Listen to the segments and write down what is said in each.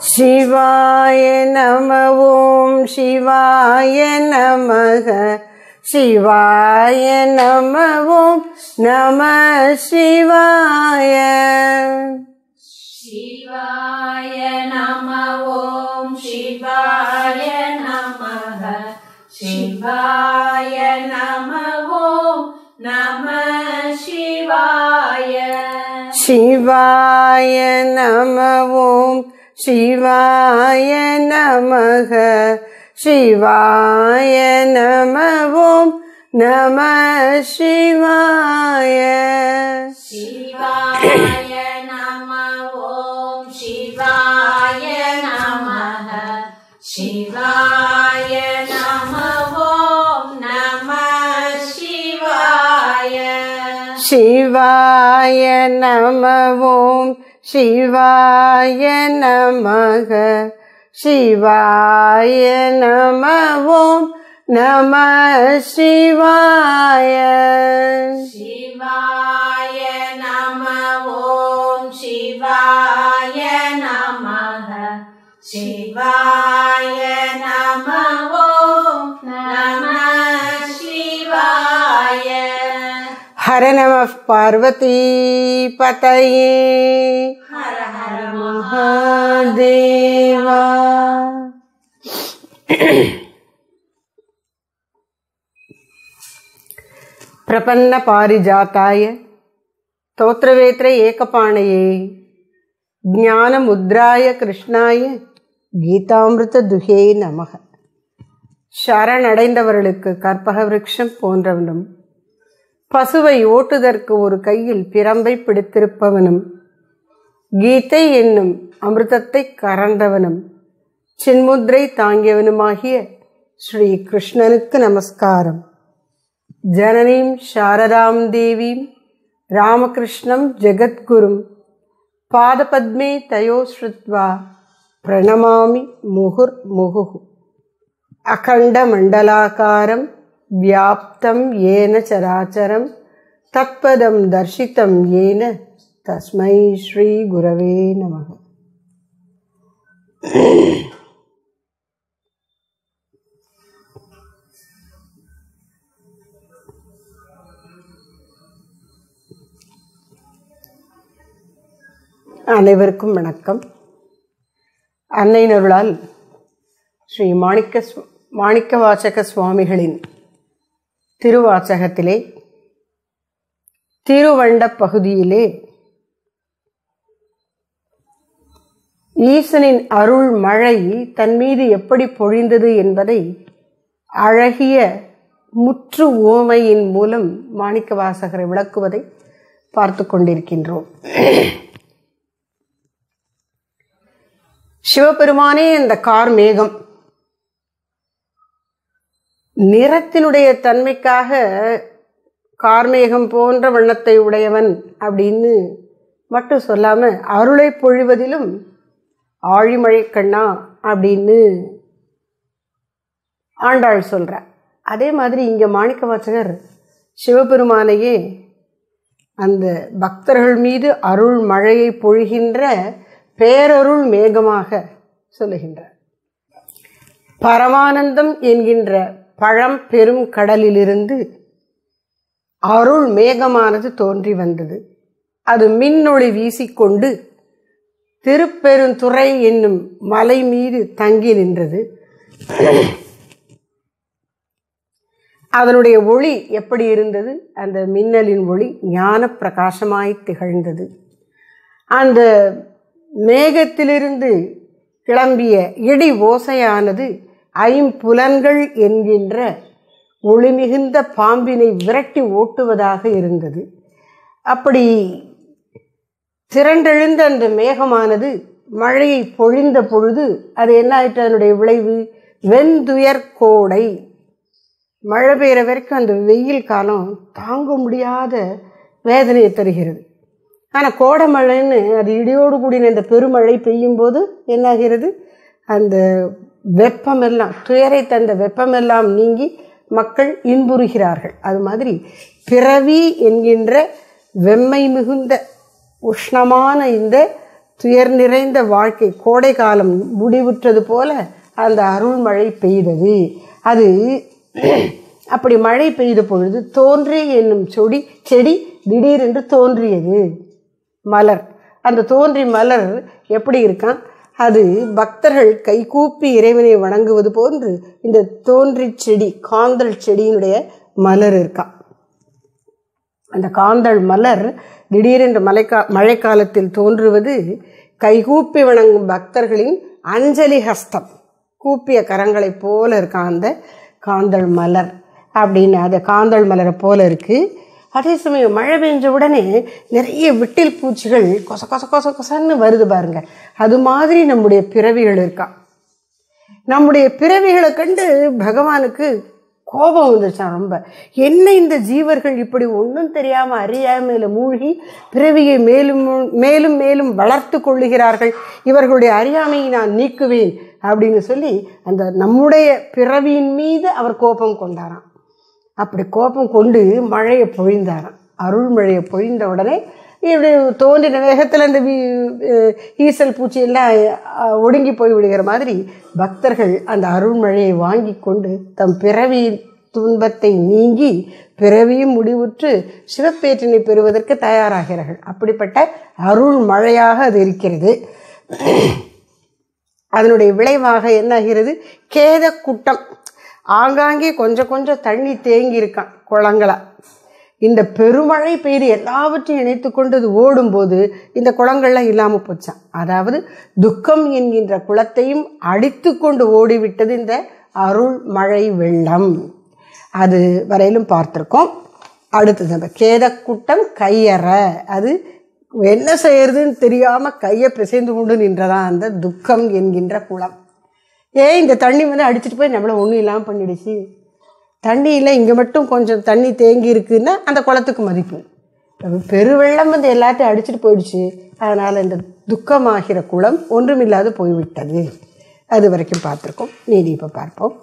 சிவாய நம ஓம் சிவாய நமக சிவாய நம ஓம் நம சிவாய शिवाय नम ॐ शिवाय नमः शिवाय नम ॐ नमः शिवाय சிவாய நம ஓம் சிவாய நமக சிவாய நம ஓம் நம சிவாய शिवाय नम ॐ शिवाय नमः शिवाय नम ॐ नमः शिवाय சிவாய நம ஓம் சிவாய நமக சிவாய நம ஓம் நம சிவாய शिवाय नम ॐ शिवाय नमः शिवाय नम ॐ नमः शिवाय ஹர நம பார்வதி பதையே हर हर மகாதேவா பிரபன்ன பாரிஜாத்தாய தோத்திரவேத்திர ஏகபாணையே ஞான முத்ராய கிருஷ்ணாய கீதாமிருத துகே நமக சரணடைந்தவர்களுக்கு கற்பக விருட்சம் போன்றவனும் பசுவை ஓட்டுதற்கு ஒரு கையில் பிரம்பை பிடித்திருப்பவனும் கீதை என்னும் அமிர்தத்தை கறந்தவனும் சின்முத்ரை தாங்கியவனுமாகிய ஸ்ரீ கிருஷ்ணனுக்கு நமஸ்காரம் ஜனனீம் சாரதாம் தேவீம் ராமகிருஷ்ணம் ஜெகத்குரும் பாதபத்மே தயோ ஸ்ருத்வா பிரணமாமி முகுர் முகுஹு अखण्डमण्डलाकारं व्याप्तं येन चराचरं तत्पदं दर्शितं येन तस्मै श्रीगुरवे नमः அனைவருக்கும் வணக்கம் அன்னையினருளால் ஸ்ரீ மாணிக்க சு- மாணிக்க வாசக சுவாமிகளின் திருவாசகத்திலே திருவண்ட பகுதியிலே ஈசனின் அருள் மழை தன் மீது எப்படி பொழிந்தது என்பதை அழகிய முற்று ஓமையின் மூலம் மாணிக்க வாசகரை விளக்குவதை பார்த்து கொண்டிருக்கின்றோம் சிவபெருமானே இந்த கார் மேகம் நிறத்தினுடைய தன்மைக்காக கார்மேகம் போன்ற வண்ணத்தை உடையவன் அப்படின்னு மட்டும் சொல்லாம அருளை பொழிவதிலும் ஆழிமழை கண்ணா அப்படின்னு ஆண்டாள் சொல்ற அதே மாதிரி இங்க மாணிக்க வாசகர் சிவபெருமானையே அந்த பக்தர்கள் மீது அருள் மழையை பொழிகின்ற பேரருள் மேகமாக சொல்லுகின்றார் பரமானந்தம் என்கின்ற பழம் பெரும் கடலிலிருந்து அருள் மேகமானது தோன்றி வந்தது அது மின்னொளி வீசிக்கொண்டு திருப்பெருந்துறை என்னும் மலை மீது தங்கி நின்றது அதனுடைய ஒளி எப்படி இருந்தது அந்த மின்னலின் ஒளி ஞான பிரகாசமாய் திகழ்ந்தது அந்த மேகத்திலிருந்து கிளம்பிய இடி ஓசையானது ஐம்புலன்கள் என்கின்ற ஒளிமிகுந்த பாம்பினை விரட்டி ஓட்டுவதாக இருந்தது அப்படி திரண்டெழுந்த அந்த மேகமானது மழையை பொழிந்த பொழுது அது என்ன ஆயிற்று அதனுடைய விளைவு வெந்துயர் கோடை மழை பெய்கிற வரைக்கும் அந்த வெயில் காலம் தாங்க முடியாத வேதனையை தருகிறது ஆனால் கோடை மழைன்னு அது இடியோடு கூடின இந்த பெருமழை பெய்யும் போது என்னாகிறது அந்த வெப்பமெல்லாம் துயரை தந்த வெப்பமெல்லாம் நீங்கி மக்கள் இன்புறுகிறார்கள் அது மாதிரி பிறவி என்கின்ற வெம்மை மிகுந்த உஷ்ணமான இந்த துயர் நிறைந்த வாழ்க்கை கோடை காலம் முடிவுற்றது போல அந்த அருள் மழை பெய்தது அது அப்படி மழை பெய்த பொழுது தோன்றி என்னும் செடி செடி திடீரென்று தோன்றியது மலர் அந்த தோன்றி மலர் எப்படி இருக்கான் அது பக்தர்கள் கைகூப்பி இறைவனை வணங்குவது போன்று இந்த தோன்றி செடி காந்தல் செடியினுடைய மலர் இருக்கான் அந்த காந்தள் மலர் திடீரென்று மழைக்கா மழைக்காலத்தில் தோன்றுவது கைகூப்பி வணங்கும் பக்தர்களின் அஞ்சலி ஹஸ்தம் கூப்பிய கரங்களைப் போல இருக்கான் அந்த காந்தள் மலர் அப்படின்னு அது காந்தள் மலரை போல இருக்கு அதே சமயம் மழை பெஞ்ச உடனே நிறைய விட்டில் பூச்சிகள் கொச கொச கொச கொசன்னு வருது பாருங்க அது மாதிரி நம்முடைய பிறவிகள் இருக்கான் நம்முடைய பிறவிகளை கண்டு பகவானுக்கு கோபம் வந்துச்சான் ரொம்ப என்ன இந்த ஜீவர்கள் இப்படி ஒன்றும் தெரியாம அறியாமையில மூழ்கி பிறவியை மேலும் மேலும் மேலும் வளர்த்து கொள்ளுகிறார்கள் இவர்களுடைய அறியாமையை நான் நீக்குவேன் அப்படின்னு சொல்லி அந்த நம்முடைய பிறவியின் மீது அவர் கோபம் கொண்டாராம் அப்படி கோபம் கொண்டு மழையை பொழிந்தாராம் அருள் மழையை பொழிந்த உடனே இப்படி தோன்றின வேகத்தில் அந்த வீ- ஈசல் பூச்சி எல்லாம் அஹ், ஒடுங்கி போய் விடுகிற மாதிரி பக்தர்கள் அந்த அருள்மழையை வாங்கி கொண்டு தம் பிறவி துன்பத்தை நீங்கி பிறவியும் முடிவுற்று சிவப்பேற்றினை பெறுவதற்கு தயாராகிறார்கள் அப்படிப்பட்ட அருள் மழையாக அது இருக்கிறது அதனுடைய விளைவாக என்ன ஆகிறது கேத குட்டம் ஆங்காங்கே கொஞ்சம் கொஞ்சம் தண்ணி தேங்கி இருக்கான் குளங்களா இந்த பெருமழை பெய்து எல்லாவற்றையும் இணைத்து கொண்டு அது ஓடும்போது இந்த குளங்கள்லாம் இல்லாமல் போச்சான் அதாவது துக்கம் என்கின்ற குளத்தையும் அடித்து கொண்டு ஓடிவிட்டது இந்த அருள் மழை வெள்ளம் அது வரையிலும் பார்த்துருக்கோம் அடுத்தது அந்த கேதக்கூட்டம் கையற அது என்ன செய்யறதுன்னு தெரியாம கையை பிசைந்து கொண்டு நின்றதான் அந்த துக்கம் என்கின்ற குளம் ஏன் இந்த தண்ணி வந்து அடிச்சிட்டு போய் நம்மள ஒன்றும் இல்லாமல் பண்ணிடுச்சு தண்ணியில் இங்கே மட்டும் கொஞ்சம் தண்ணி தேங்கி இருக்குன்னா அந்த குளத்துக்கு மதிப்பு அப்ப பெருவெள்ளம் வந்து எல்லாத்தையும் அடிச்சிட்டு போயிடுச்சு அதனால் இந்த துக்கமாகிற குளம் ஒன்றுமில்லாது போய்விட்டது அது வரைக்கும் பார்த்துருக்கோம் நீதி இப்போ பார்ப்போம்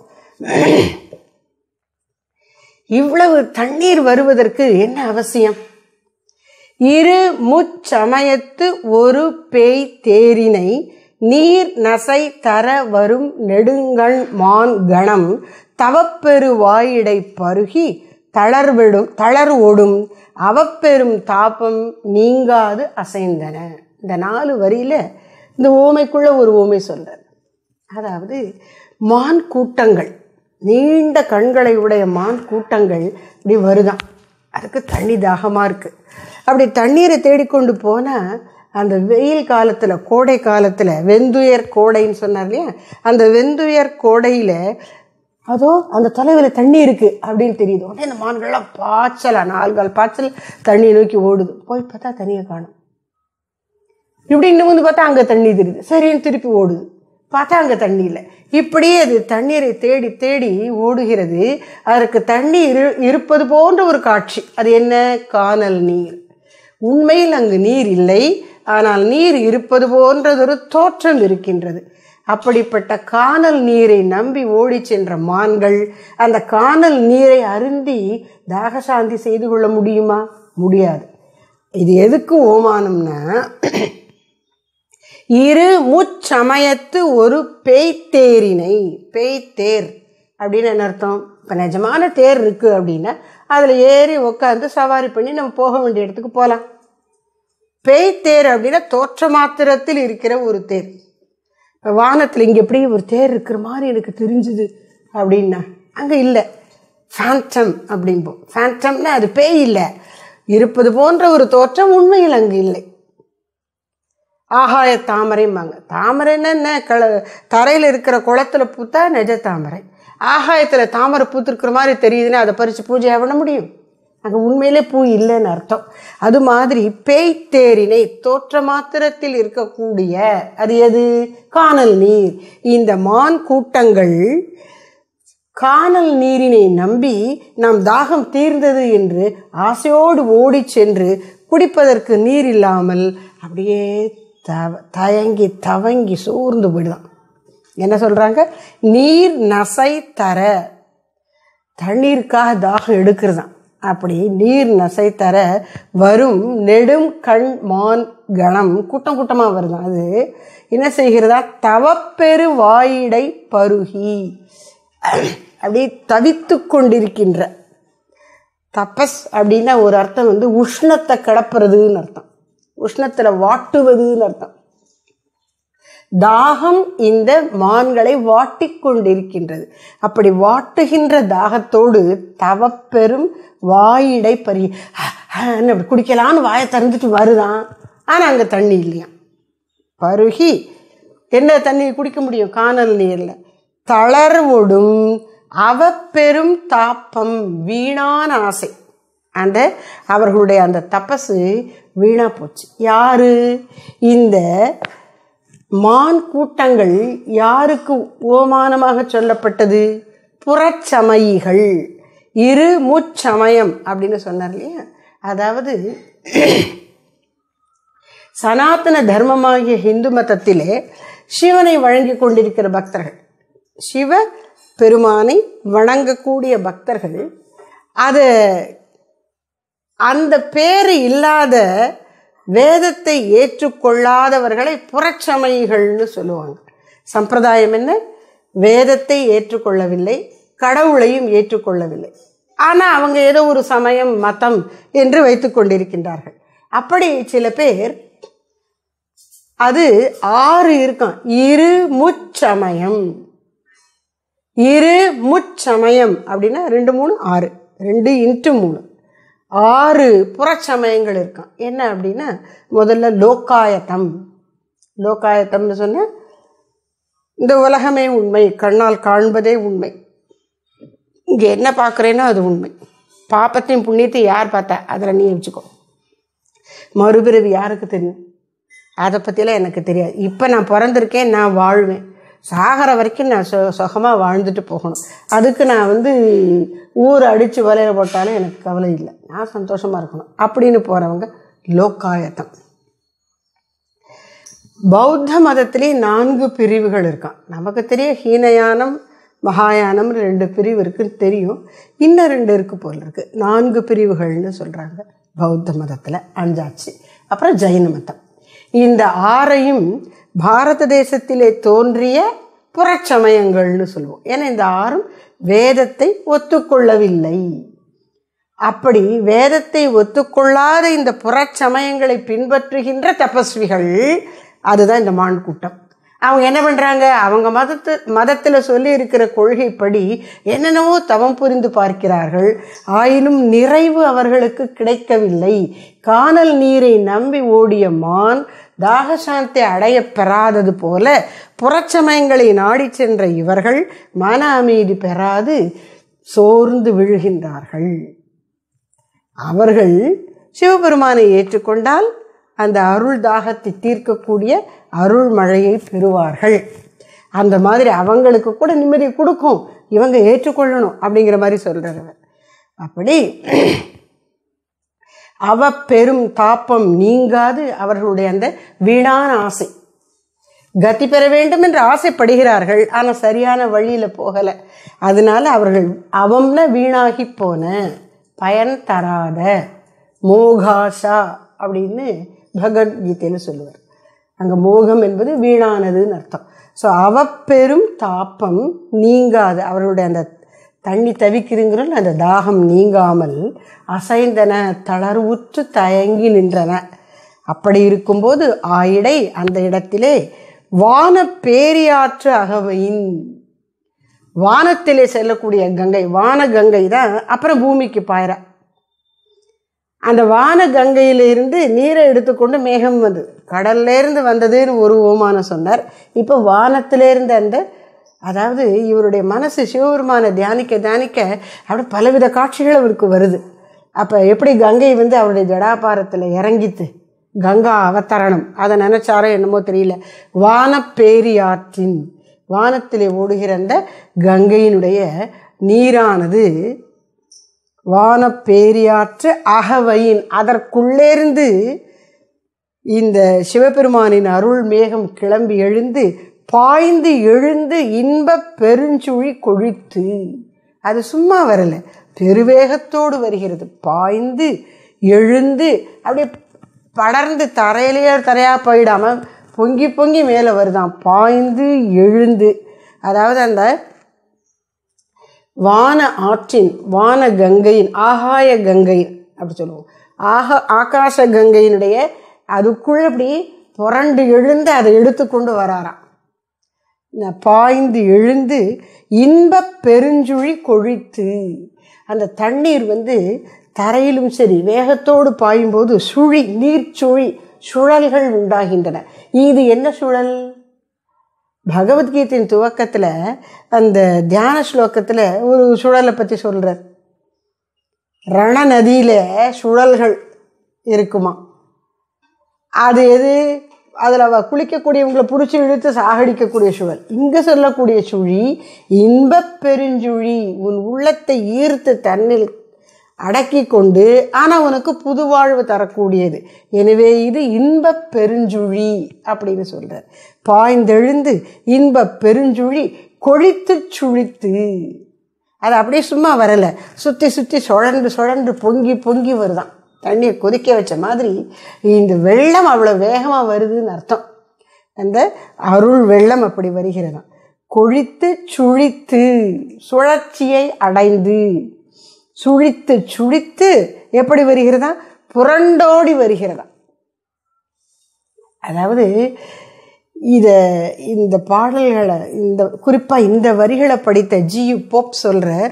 இவ்வளவு தண்ணீர் வருவதற்கு என்ன அவசியம் இரு முச்சமயத்து ஒரு பேய் தேரினை நீர் நசை தர வரும் நெடுங்கண் மான் கணம் தவப்பெரு வாயிடை பருகி தளர்விடும் தளர்வோடும் அவப்பெரும் தாபம் நீங்காது அசைந்தன இந்த நாலு வரியில இந்த ஓமைக்குள்ள ஒரு ஓமை சொல்றார் அதாவது மான் கூட்டங்கள் நீண்ட கண்களை உடைய மான் கூட்டங்கள் இப்படி வருதான் அதுக்கு தண்ணி தாகமாக இருக்கு அப்படி தண்ணீரை தேடிக்கொண்டு போனால் அந்த வெயில் காலத்தில் கோடை காலத்தில் வெந்துயர் கோடைன்னு சொன்னார் இல்லையா அந்த வெந்துயர் கோடையில் அதோ அந்த தொலைவில் தண்ணி இருக்குது அப்படின்னு தெரியுது உடனே அந்த மான்கள்லாம் பாய்ச்சலா நாலு கால் பாய்ச்சல் தண்ணியை நோக்கி ஓடுது போய் பார்த்தா தண்ணியை காணும் இப்படி இன்னும் வந்து பார்த்தா அங்கே தண்ணி தெரியுது சரின்னு திருப்பி ஓடுது பார்த்தா அங்கே தண்ணி இல்லை இப்படியே அது தண்ணீரை தேடி தேடி ஓடுகிறது அதற்கு தண்ணீர் இரு இருப்பது போன்ற ஒரு காட்சி அது என்ன காணல் நீர் உண்மையில் அங்கு நீர் இல்லை ஆனால் நீர் இருப்பது போன்றதொரு தோற்றம் இருக்கின்றது அப்படிப்பட்ட காணல் நீரை நம்பி ஓடிச் சென்ற மான்கள் அந்த காணல் நீரை அருந்தி தாகசாந்தி செய்து கொள்ள முடியுமா முடியாது இது எதுக்கு ஓமானம்னா இரு முச்சமயத்து ஒரு பேய்த்தேரினை பேய்த்தேர் அப்படின்னு என்ன அர்த்தம் இப்போ நிஜமான தேர் இருக்குது அப்படின்னா அதில் ஏறி உட்காந்து சவாரி பண்ணி நம்ம போக வேண்டிய இடத்துக்கு போகலாம் பேய்த்தேர் அப்படின்னா தோற்ற மாத்திரத்தில் இருக்கிற ஒரு தேர் இப்போ வானத்தில் இங்கே எப்படி ஒரு தேர் இருக்கிற மாதிரி எனக்கு தெரிஞ்சுது அப்படின்னா அங்கே இல்லை ஃபேண்டம் அப்படிம்போம் ஃபேண்டம்னா அது பேய் இல்லை இருப்பது போன்ற ஒரு தோற்றம் உண்மையில் அங்கு இல்லை ஆகாய தாமரைம்பாங்க தாமரைன்னா என்ன கள தரையில் இருக்கிற குளத்துல பூத்தா நெஜ தாமரை ஆகாயத்தில் தாமரை பூத்திருக்கிற மாதிரி தெரியுதுன்னா அதை பறித்து பூஜை பண்ண முடியும் அங்கே உண்மையிலே பூ இல்லைன்னு அர்த்தம் அது மாதிரி பேய்த்தேரினை தோற்ற மாத்திரத்தில் இருக்கக்கூடிய அது எது காணல் நீர் இந்த மான் கூட்டங்கள் காணல் நீரினை நம்பி நாம் தாகம் தீர்ந்தது என்று ஆசையோடு ஓடிச் சென்று குடிப்பதற்கு நீர் இல்லாமல் அப்படியே தவ தயங்கி தவங்கி சோர்ந்து போயிடுதான் என்ன சொல்கிறாங்க நீர் நசை தர தண்ணீருக்காக தாகம் எடுக்கிறதான் அப்படி நீர் நசை தர வரும் நெடும் கண் மான் கணம் கூட்டம் கூட்டமாக வருதான் அது என்ன செய்கிறதா தவப்பெரு வாயிடை பருகி அப்படி தவித்து கொண்டிருக்கின்ற தபஸ் அப்படின்னா ஒரு அர்த்தம் வந்து உஷ்ணத்தை கிளப்புறதுன்னு அர்த்தம் உஷ்ணத்தில் வாட்டுவதுன்னு அர்த்தம் தாகம் இந்த மான்களை வாட்டிக் கொண்டிருக்கின்றது அப்படி வாட்டுகின்ற தாகத்தோடு தவப்பெரும் வாயிடை பறி அப்படி குடிக்கலான்னு வாயை திறந்துட்டு வருதான் ஆனால் அங்கே தண்ணி இல்லையா பருகி என்ன தண்ணி குடிக்க முடியும் காணல் நீரில் தளர்வுடும் அவப்பெரும் தாப்பம் வீணான ஆசை அந்த அவர்களுடைய அந்த தபசு வீணா போச்சு யாரு இந்த மான் கூட்டங்கள் யாருக்கு ஓமானமாக சொல்லப்பட்டது புறச்சமயிகள் இரு முச்சமயம் அப்படின்னு சொன்னார் இல்லையா அதாவது சனாதன தர்மமாகிய இந்து மதத்திலே சிவனை வழங்கி கொண்டிருக்கிற பக்தர்கள் சிவ பெருமானை வணங்கக்கூடிய பக்தர்கள் அது அந்த பேர் இல்லாத வேதத்தை ஏற்றுக்கொள்ளாதவர்களை புறச்சமயிகள்னு சொல்லுவாங்க சம்பிரதாயம் என்ன வேதத்தை ஏற்றுக்கொள்ளவில்லை கடவுளையும் ஏற்றுக்கொள்ளவில்லை ஆனால் அவங்க ஏதோ ஒரு சமயம் மதம் என்று வைத்து கொண்டிருக்கின்றார்கள் அப்படி சில பேர் அது ஆறு இருக்கான் இரு முச்சமயம் இரு முச்சமயம் அப்படின்னா ரெண்டு மூணு ஆறு ரெண்டு இன்ட்டு மூணு ஆறு புறச்சமயங்கள் இருக்கான் என்ன அப்படின்னா முதல்ல லோக்காயத்தம் லோக்காயத்தம்னு சொன்ன இந்த உலகமே உண்மை கண்ணால் காண்பதே உண்மை இங்கே என்ன பார்க்குறேனோ அது உண்மை பாப்பத்தையும் புண்ணியத்தையும் யார் பார்த்தா அதில் நீ வச்சுக்கோ மறுபிறவி யாருக்கு தெரியும் அதை பற்றிலாம் எனக்கு தெரியாது இப்போ நான் பிறந்திருக்கேன் நான் வாழ்வேன் சாகிற வரைக்கும் நான் சொ சுகமாக வாழ்ந்துட்டு போகணும் அதுக்கு நான் வந்து ஊர் அடித்து வலையில் போட்டாலும் எனக்கு கவலை இல்லை நான் சந்தோஷமாக இருக்கணும் அப்படின்னு போகிறவங்க லோக்காயத்தம் பௌத்த மதத்திலே நான்கு பிரிவுகள் இருக்கான் நமக்கு தெரிய ஹீனயானம் மகாயானம் ரெண்டு பிரிவு இருக்குன்னு தெரியும் இன்னும் ரெண்டு இருக்கு போல் இருக்கு நான்கு பிரிவுகள்னு சொல்கிறாங்க பௌத்த மதத்தில் அஞ்சாச்சு அப்புறம் ஜெயின மதம் இந்த ஆறையும் பாரத தேசத்திலே தோன்றிய புறச்சமயங்கள்னு சொல்லுவோம் ஏன்னா இந்த ஆறும் வேதத்தை ஒத்துக்கொள்ளவில்லை அப்படி வேதத்தை ஒத்துக்கொள்ளாத இந்த புறச்சமயங்களை பின்பற்றுகின்ற தபஸ்விகள் அதுதான் இந்த மான் கூட்டம் அவங்க என்ன பண்ணுறாங்க அவங்க மதத்து மதத்தில் சொல்லி இருக்கிற கொள்கைப்படி என்னென்னவோ தவம் புரிந்து பார்க்கிறார்கள் ஆயினும் நிறைவு அவர்களுக்கு கிடைக்கவில்லை காணல் நீரை நம்பி ஓடிய மான் தாகசாந்தி அடைய பெறாதது போல புறச்சமயங்களை நாடி சென்ற இவர்கள் மன அமைதி பெறாது சோர்ந்து விழுகின்றார்கள் அவர்கள் சிவபெருமானை ஏற்றுக்கொண்டால் அந்த அருள் தாகத்தை தீர்க்கக்கூடிய அருள் மழையை பெறுவார்கள் அந்த மாதிரி அவங்களுக்கு கூட நிம்மதி கொடுக்கும் இவங்க ஏற்றுக்கொள்ளணும் அப்படிங்கிற மாதிரி சொல்கிறவர் அப்படி அவ பெரும் தாப்பம் நீங்காது அவர்களுடைய அந்த வீணான ஆசை கதி பெற வேண்டும் என்று ஆசைப்படுகிறார்கள் ஆனால் சரியான வழியில் போகலை அதனால அவர்கள் அவம்ன வீணாகி போன பயன் தராத மோகாஷா அப்படின்னு பகவத்கீதையில் சொல்லுவார் அங்கே மோகம் என்பது வீணானதுன்னு அர்த்தம் ஸோ அவப்பெரும் தாப்பம் நீங்காது அவர்களுடைய அந்த தண்ணி தவிக்கிறங்கிற அந்த தாகம் நீங்காமல் அசைந்தன தளர்வுற்று தயங்கி நின்றன அப்படி இருக்கும்போது ஆயிடை அந்த இடத்திலே வான பேரியாற்று அகவையின் வானத்திலே செல்லக்கூடிய கங்கை வான கங்கை தான் அப்புறம் பூமிக்கு பாயிரா அந்த வான கங்கையிலிருந்து நீரை எடுத்துக்கொண்டு மேகம் வந்தது கடல்லேருந்து வந்ததுன்னு ஒரு ஓமானம் சொன்னார் இப்போ வானத்திலேருந்து அந்த அதாவது இவருடைய மனசு சிவபெருமானை தியானிக்க தியானிக்க அப்படி பலவித காட்சிகள் அவருக்கு வருது அப்போ எப்படி கங்கை வந்து அவருடைய ஜடாபாரத்தில் இறங்கித்து கங்கா அவதரணம் அதை நினச்சாரோ என்னமோ தெரியல வானப்பேரியாற்றின் வானத்திலே ஓடுகிற அந்த கங்கையினுடைய நீரானது வானப்பேரியாற்று அகவையின் அதற்குள்ளேருந்து இந்த சிவபெருமானின் அருள் மேகம் கிளம்பி எழுந்து பாய்ந்து எழுந்து இன்ப பெருஞ்சுழி கொழித்து அது சும்மா வரல பெருவேகத்தோடு வருகிறது பாய்ந்து எழுந்து அப்படியே படர்ந்து தரையிலேயே தரையா போயிடாம பொங்கி பொங்கி மேலே வருதான் பாய்ந்து எழுந்து அதாவது அந்த வான ஆற்றின் வான கங்கையின் ஆகாய கங்கையின் அப்படி சொல்லுவோம் ஆக ஆகாச கங்கையினுடைய அதுக்குள்ள அப்படி புரண்டு எழுந்து அதை எடுத்துக்கொண்டு வராராம் ந- பாய்ந்து எழுந்து இன்பப் பெருஞ்சுழி கொழித்து அந்த தண்ணீர் வந்து தரையிலும் சரி வேகத்தோடு பாயும்போது சுழி நீர்ச்சுழி சுழல்கள் உண்டாகின்றன இது என்ன சுழல் பகவத்கீதையின் துவக்கத்தில் அந்த தியான ஸ்லோகத்தில் ஒரு சுழலை பற்றி சொல்கிறார் ரண நதியில சுழல்கள் இருக்குமா அது எது அதில் அவ குளிக்கக்கூடியவங்களை பிடிச்சி இழுத்து சாகடிக்கக்கூடிய சுழல் இங்கே சொல்லக்கூடிய சுழி இன்பப் பெருஞ்சுழி உன் உள்ளத்தை ஈர்த்து தன்னில் அடக்கி கொண்டு ஆனால் உனக்கு புது வாழ்வு தரக்கூடியது எனவே இது இன்பப் பெருஞ்சுழி அப்படின்னு சொல்கிறார் பாய்ந்தெழுந்து இன்பப் பெருஞ்சுழி கொழித்து சுழித்து அது அப்படியே சும்மா வரலை சுற்றி சுற்றி சுழன்று சுழன்று பொங்கி பொங்கி வருதான் தண்ணியை கொதிக்க வச்ச மாதிரி இந்த வெள்ளம் அவ்வளோ வேகமாக வருதுன்னு அர்த்தம் அந்த அருள் வெள்ளம் அப்படி வருகிறதாம் கொழித்து சுழித்து சுழற்சியை அடைந்து சுழித்து சுழித்து எப்படி வருகிறதா புரண்டோடி வருகிறதா அதாவது இத இந்த பாடல்களை இந்த குறிப்பாக இந்த வரிகளை படித்த ஜியு போப் சொல்கிறார்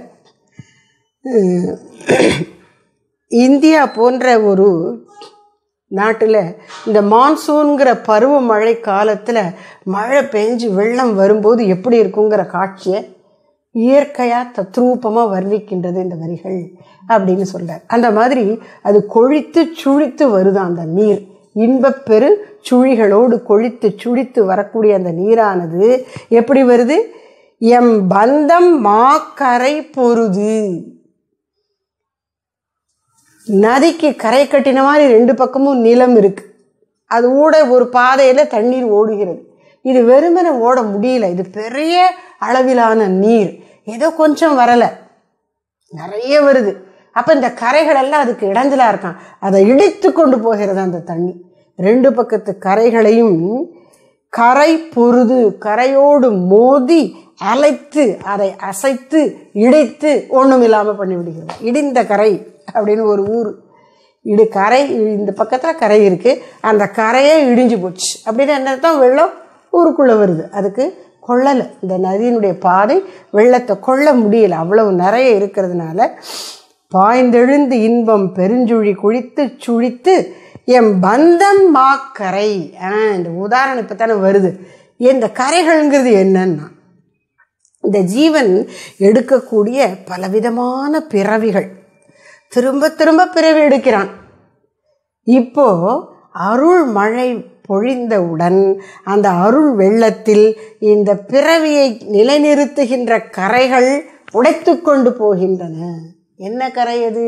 இந்தியா போன்ற ஒரு நாட்டில் இந்த மான்சூன்கிற பருவமழை காலத்தில் மழை பெஞ்சு வெள்ளம் வரும்போது எப்படி இருக்குங்கிற காட்சியை இயற்கையாக தத்ரூபமாக வர்ணிக்கின்றது இந்த வரிகள் அப்படின்னு சொல்றார் அந்த மாதிரி அது கொழித்து சுழித்து வருதான் அந்த நீர் இன்பப் பெரு சுழிகளோடு கொழித்து சுழித்து வரக்கூடிய அந்த நீரானது எப்படி வருது எம் பந்தம் மாக்கரை பொருது நதிக்கு கரை கட்டின மாதிரி ரெண்டு பக்கமும் நிலம் இருக்கு அது ஊட ஒரு பாதையில் தண்ணீர் ஓடுகிறது இது வெறுமனே ஓட முடியல இது பெரிய அளவிலான நீர் ஏதோ கொஞ்சம் வரலை நிறைய வருது அப்போ இந்த கரைகள் எல்லாம் அதுக்கு இடைஞ்சலா இருக்கான் அதை இடித்து கொண்டு போகிறது அந்த தண்ணி ரெண்டு பக்கத்து கரைகளையும் கரை பொருது கரையோடு மோதி அலைத்து அதை அசைத்து இடித்து ஒன்றும் இல்லாமல் பண்ணி விடுகிறது இடிந்த கரை அப்படின்னு ஒரு ஊர் இடு கரை இந்த பக்கத்தில் கரை இருக்குது அந்த கரையே இடிஞ்சு போச்சு அப்படின்னு என்ன அர்த்தம் வெள்ளம் ஊருக்குள்ளே வருது அதுக்கு கொள்ளலை இந்த நதியினுடைய பாதை வெள்ளத்தை கொள்ள முடியல அவ்வளவு நிறைய இருக்கிறதுனால பாய்ந்தெழுந்து இன்பம் பெருஞ்சுழி குழித்து சுழித்து என் பந்தம் மாக்கரை ஆ இந்த உதாரணம் இப்போ தானே வருது இந்த கரைகள்ங்கிறது என்னன்னா இந்த ஜீவன் எடுக்கக்கூடிய பலவிதமான பிறவிகள் திரும்ப திரும்ப பிறவி எடுக்கிறான் இப்போ அருள் மழை பொழிந்தவுடன் அந்த அருள் வெள்ளத்தில் இந்த பிறவியை நிலைநிறுத்துகின்ற கரைகள் உடைத்து கொண்டு போகின்றன என்ன கரை அது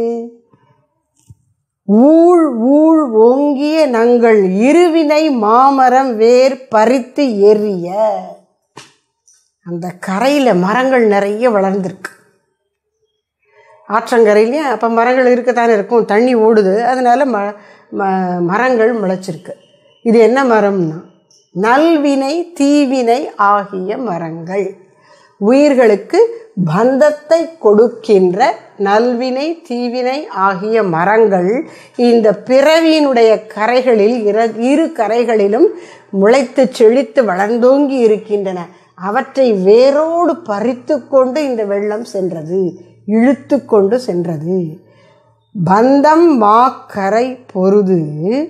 ஊழ் ஊழ் ஓங்கிய நங்கள் இருவினை மாமரம் வேர் பறித்து எறிய அந்த கரையில் மரங்கள் நிறைய வளர்ந்துருக்கு ஆற்றங்கரையிலையும் அப்போ மரங்கள் இருக்கத்தானே இருக்கும் தண்ணி ஓடுது அதனால ம ம- மரங்கள் முளைச்சிருக்கு இது என்ன மரம்னா நல்வினை தீவினை ஆகிய மரங்கள் உயிர்களுக்கு பந்தத்தை கொடுக்கின்ற நல்வினை தீவினை ஆகிய மரங்கள் இந்த பிறவியினுடைய கரைகளில் இர- இரு கரைகளிலும் முளைத்து செழித்து வளர்ந்தோங்கி இருக்கின்றன அவற்றை வேரோடு பறித்து கொண்டு இந்த வெள்ளம் சென்றது இழுத்து கொண்டு சென்றது பந்தம் மாக்கரை பொருது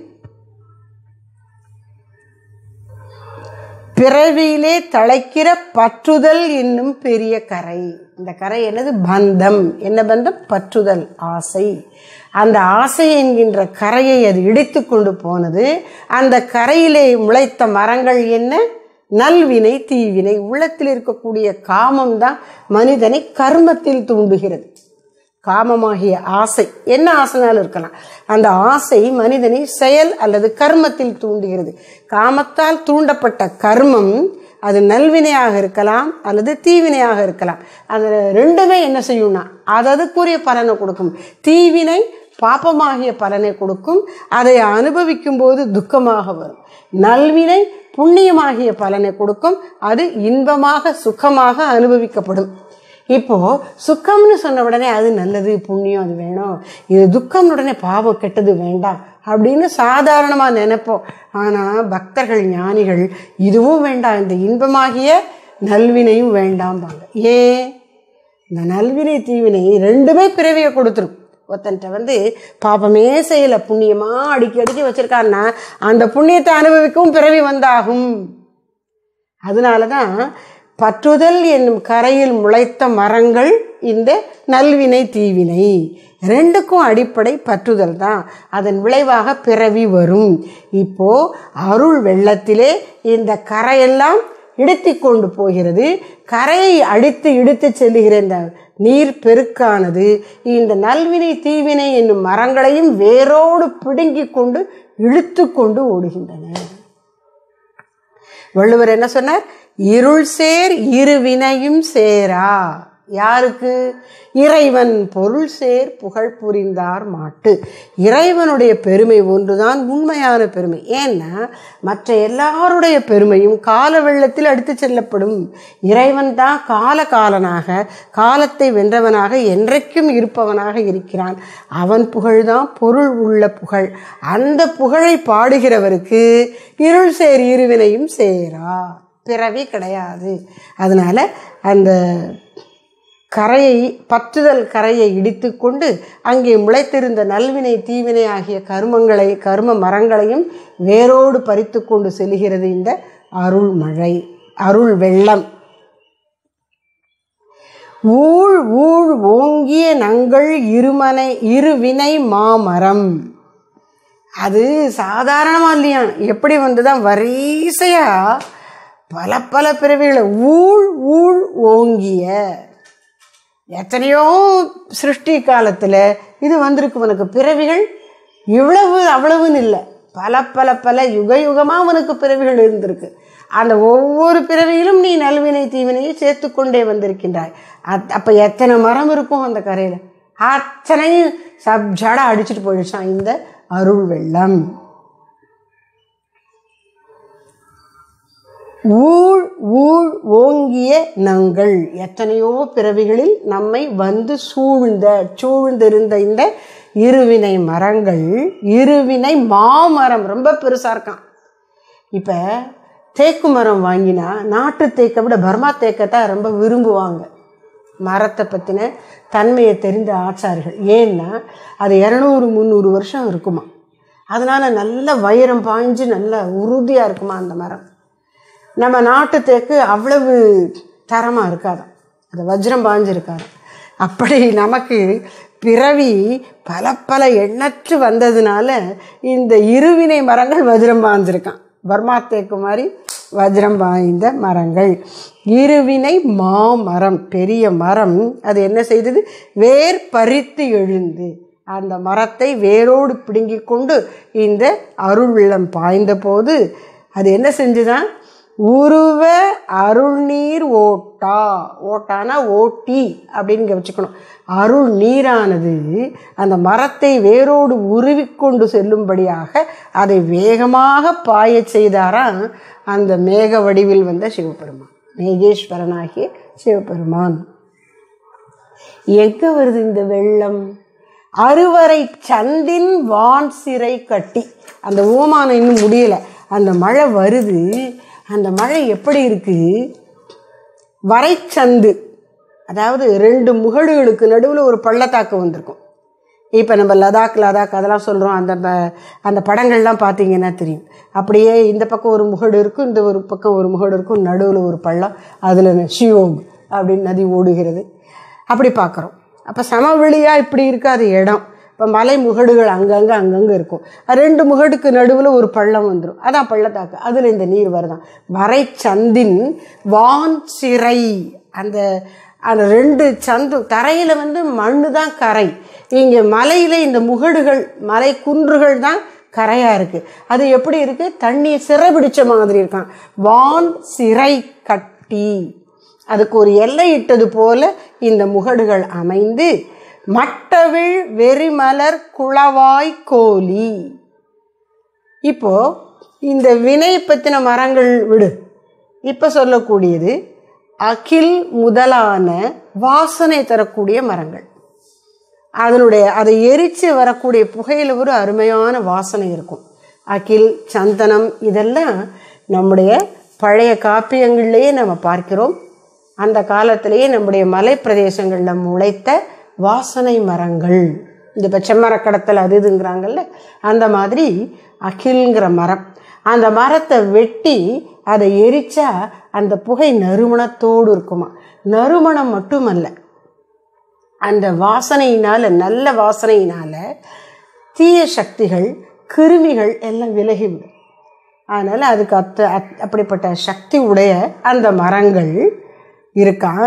பிறவியிலே தழைக்கிற பற்றுதல் என்னும் பெரிய கரை இந்த கரை என்னது பந்தம் என்ன பந்தம் பற்றுதல் ஆசை அந்த ஆசை என்கின்ற கரையை அது இடித்து கொண்டு போனது அந்த கரையிலே முளைத்த மரங்கள் என்ன நல்வினை தீவினை உள்ளத்தில் இருக்கக்கூடிய காமம் தான் மனிதனை கர்மத்தில் தூண்டுகிறது காமமாகிய ஆசை என்ன ஆசைனாலும் இருக்கலாம் அந்த ஆசை மனிதனை செயல் அல்லது கர்மத்தில் தூண்டுகிறது காமத்தால் தூண்டப்பட்ட கர்மம் அது நல்வினையாக இருக்கலாம் அல்லது தீவினையாக இருக்கலாம் அது ரெண்டுமே என்ன செய்யும்னா அது அதுக்குரிய பலனை கொடுக்கும் தீவினை பாப்பமாகிய பலனை கொடுக்கும் அதை அனுபவிக்கும் போது துக்கமாக வரும் நல்வினை புண்ணியமாகிய பலனை கொடுக்கும் அது இன்பமாக சுகமாக அனுபவிக்கப்படும் இப்போ சுக்கம்னு சொன்ன உடனே அது நல்லது புண்ணியம் அது வேணும் இது துக்கம்னு உடனே பாவம் கெட்டது வேண்டாம் அப்படின்னு சாதாரணமாக நினைப்போம் ஆனால் பக்தர்கள் ஞானிகள் இதுவும் வேண்டாம் இந்த இன்பமாகிய நல்வினையும் வேண்டாம்பாங்க ஏன் இந்த நல்வினை தீவினை ரெண்டுமே பிறவியை கொடுத்துரும் ஒருத்தன்ட்ட வந்து பாப்பமே செய்யலை புண்ணியமாக அடிக்கி அடிக்கி வச்சிருக்கான்னா அந்த புண்ணியத்தை அனுபவிக்கவும் பிறவி வந்தாகும் அதனால தான் பற்றுதல் என்னும் கரையில் முளைத்த மரங்கள் இந்த நல்வினை தீவினை ரெண்டுக்கும் அடிப்படை பற்றுதல் தான் அதன் விளைவாக பிறவி வரும் இப்போ அருள் வெள்ளத்திலே இந்த கரையெல்லாம் இடித்து கொண்டு போகிறது கரையை அடித்து இடித்து செல்லுகிற இந்த நீர் பெருக்கானது இந்த நல்வினை தீவினை என்னும் மரங்களையும் வேரோடு பிடுங்கி கொண்டு இழுத்து கொண்டு ஓடுகின்றன வள்ளுவர் என்ன சொன்னார் இருள் சேர் இருவினையும் சேரா யாருக்கு இறைவன் பொருள் சேர் புகழ் புரிந்தார் மாட்டு இறைவனுடைய பெருமை ஒன்றுதான் உண்மையான பெருமை ஏன்னா மற்ற எல்லாருடைய பெருமையும் கால வெள்ளத்தில் அடுத்து செல்லப்படும் இறைவன் தான் கால காலனாக காலத்தை வென்றவனாக என்றைக்கும் இருப்பவனாக இருக்கிறான் அவன் புகழ்தான் பொருள் உள்ள புகழ் அந்த புகழை பாடுகிறவருக்கு இருள் சேர் இருவினையும் சேரா பிறவி கிடையாது அதனால அந்த கரையை பற்றுதல் கரையை இடித்து கொண்டு அங்கே முளைத்திருந்த நல்வினை தீவினை ஆகிய கருமங்களை கரும மரங்களையும் வேரோடு பறித்து கொண்டு செல்கிறது இந்த அருள் மழை அருள் வெள்ளம் ஊழ் ஊழ் ஓங்கிய நங்கள் இருமனை இருவினை மாமரம் அது சாதாரணமாக இல்லையா எப்படி வந்துதான் வரிசையா பல பல பிறவிகளை ஊழ் ஊழ் ஓங்கிய எத்தனையோ சிருஷ்டி காலத்தில் இது வந்திருக்கு உனக்கு பிறவிகள் இவ்வளவு அவ்வளவுன்னு இல்லை பல பல பல யுக யுகமாக உனக்கு பிறவிகள் இருந்திருக்கு அந்த ஒவ்வொரு பிறவியிலும் நீ நல்வினை தீவினையை சேர்த்து கொண்டே வந்திருக்கின்றாய் அத் அப்போ எத்தனை மரம் இருக்கும் அந்த கரையில் அத்தனையும் சப்ஜாடா அடிச்சுட்டு போயிடுச்சான் இந்த அருள் வெள்ளம் ஊழ் ஊழ் ஓங்கிய நங்கள் எத்தனையோ பிறவிகளில் நம்மை வந்து சூழ்ந்த சூழ்ந்திருந்த இந்த இருவினை மரங்கள் இருவினை மாமரம் ரொம்ப பெருசாக இருக்கான் இப்போ தேக்கு மரம் வாங்கினா நாட்டு தேக்கை விட பர்மா தேக்கத்தான் ரொம்ப விரும்புவாங்க மரத்தை பற்றின தன்மையை தெரிந்த ஆச்சாரிகள் ஏன்னா அது இரநூறு முந்நூறு வருஷம் இருக்குமா அதனால் நல்ல வைரம் பாய்ஞ்சு நல்ல உறுதியாக இருக்குமா அந்த மரம் நம்ம நாட்டு தேக்கு அவ்வளவு தரமாக இருக்காதாம் அது வஜ்ரம் பாஞ்சிருக்காது அப்படி நமக்கு பிறவி பல பல எண்ணற்று வந்ததுனால இந்த இருவினை மரங்கள் வஜ்ரம் பாய்ஞ்சிருக்கான் பர்மா தேக்கு மாதிரி வஜ்ரம் பாய்ந்த மரங்கள் இருவினை மாமரம் பெரிய மரம் அது என்ன செய்தது வேர் பறித்து எழுந்து அந்த மரத்தை வேரோடு பிடுங்கி கொண்டு இந்த அருள் வெள்ளம் பாய்ந்த போது அது என்ன செஞ்சுதான் உருவ அருள்நீர் ஓட்டா ஓட்டானா ஓட்டி அப்படின்னு வச்சுக்கணும் அருள் நீரானது அந்த மரத்தை வேரோடு உருவிக்கொண்டு செல்லும்படியாக அதை வேகமாக பாயச் செய்தாராம் அந்த மேக வடிவில் வந்த சிவபெருமான் மேகேஸ்வரனாகிய சிவபெருமான் எங்க வருது இந்த வெள்ளம் அறுவரை சந்தின் வான் சிறை கட்டி அந்த ஓமானம் இன்னும் முடியல அந்த மழை வருது அந்த மழை எப்படி இருக்கு வரைச்சந்து அதாவது ரெண்டு முகடுகளுக்கு நடுவில் ஒரு பள்ளத்தாக்கு வந்திருக்கும் இப்போ நம்ம லடாக் லடாக் அதெல்லாம் சொல்கிறோம் அந்த ப- அந்த படங்கள்லாம் பார்த்தீங்கன்னா தெரியும் அப்படியே இந்த பக்கம் ஒரு முகடு இருக்கும் இந்த ஒரு பக்கம் ஒரு முகடு இருக்கும் நடுவில் ஒரு பள்ளம் அதில் ஷியோக் அப்படின்னு நதி ஓடுகிறது அப்படி பார்க்குறோம் அப்போ சமவெளியாக இப்படி இருக்காது இடம் இப்போ மலை முகடுகள் அங்கங்கே அங்கங்கே இருக்கும் ரெண்டு முகடுக்கு நடுவில் ஒரு பள்ளம் வந்துடும் அதான் பள்ளத்தாக்கு அதில் இந்த நீர் வருதான் வரை சந்தின் வான் சிறை அந்த அந்த ரெண்டு சந்து தரையில் வந்து மண்ணு தான் கரை இங்கே மலையில் இந்த முகடுகள் மலை குன்றுகள் தான் கரையாக இருக்குது அது எப்படி இருக்குது தண்ணி சிறை பிடிச்ச மாதிரி இருக்கான் வான் சிறை கட்டி அதுக்கு ஒரு எல்லை இட்டது போல இந்த முகடுகள் அமைந்து மட்டவிழ் வெறிமலர் குளவாய் கோலி இப்போ இந்த வினை பற்றின மரங்கள் விடு இப்போ சொல்லக்கூடியது அகில் முதலான வாசனை தரக்கூடிய மரங்கள் அதனுடைய அதை எரித்து வரக்கூடிய புகையில் ஒரு அருமையான வாசனை இருக்கும் அகில் சந்தனம் இதெல்லாம் நம்முடைய பழைய காப்பியங்கள்லேயே நம்ம பார்க்கிறோம் அந்த காலத்திலேயே நம்முடைய மலை பிரதேசங்களில் முளைத்த வாசனை மரங்கள் இந்த இப்போ செம்மரக்கடத்தல் அது இதுங்கிறாங்கல்ல அந்த மாதிரி அகில்ங்கிற மரம் அந்த மரத்தை வெட்டி அதை எரிச்சா அந்த புகை நறுமணத்தோடு இருக்குமா நறுமணம் மட்டுமல்ல அந்த வாசனையினால் நல்ல வாசனையினால் தீய சக்திகள் கிருமிகள் எல்லாம் விலகிவிடும் அதனால் அதுக்கு அத்த அத் அப்படிப்பட்ட சக்தி உடைய அந்த மரங்கள் இருக்கான்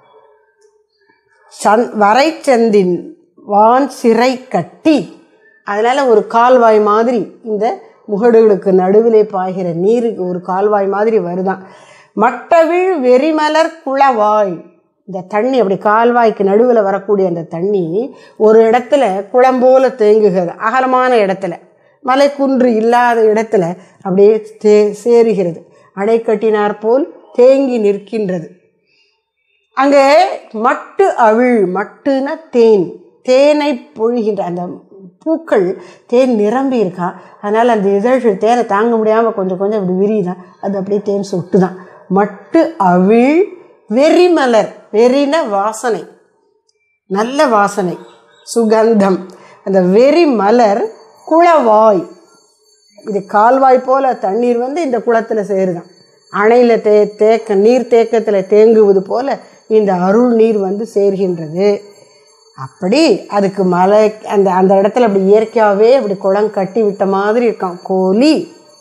சந் வரைச்சந்தின் வான் சிறை கட்டி அதனால் ஒரு கால்வாய் மாதிரி இந்த முகடுகளுக்கு நடுவிலே பாய்கிற நீருக்கு ஒரு கால்வாய் மாதிரி வருதான் மட்டவிழ் வெறிமலர் குளவாய் இந்த தண்ணி அப்படி கால்வாய்க்கு நடுவில் வரக்கூடிய அந்த தண்ணி ஒரு இடத்துல குளம் போல தேங்குகிறது அகலமான இடத்துல மலை குன்று இல்லாத இடத்துல அப்படியே தே சேருகிறது அணை கட்டினார் போல் தேங்கி நிற்கின்றது அங்கே மட்டு அவிழ் மட்டுனா தேன் தேனை பொழிகின்ற அந்த பூக்கள் தேன் நிரம்பி இருக்கா அதனால் அந்த இதழ்கள் தேனை தாங்க முடியாமல் கொஞ்சம் கொஞ்சம் அப்படி விரியுதான் அது அப்படியே தேன் சொட்டு தான் மட்டு அவிழ் வெறிமலர் வெறின வாசனை நல்ல வாசனை சுகந்தம் அந்த வெறி மலர் குளவாய் இது கால்வாய் போல தண்ணீர் வந்து இந்த குளத்தில் சேருதான் அணையில் தே தேக்க நீர் தேக்கத்தில் தேங்குவது போல இந்த அருள் நீர் வந்து சேர்கின்றது அப்படி அதுக்கு மலை அந்த அந்த இடத்துல அப்படி இயற்கையாகவே அப்படி குளம் கட்டி விட்ட மாதிரி இருக்கான் கோலி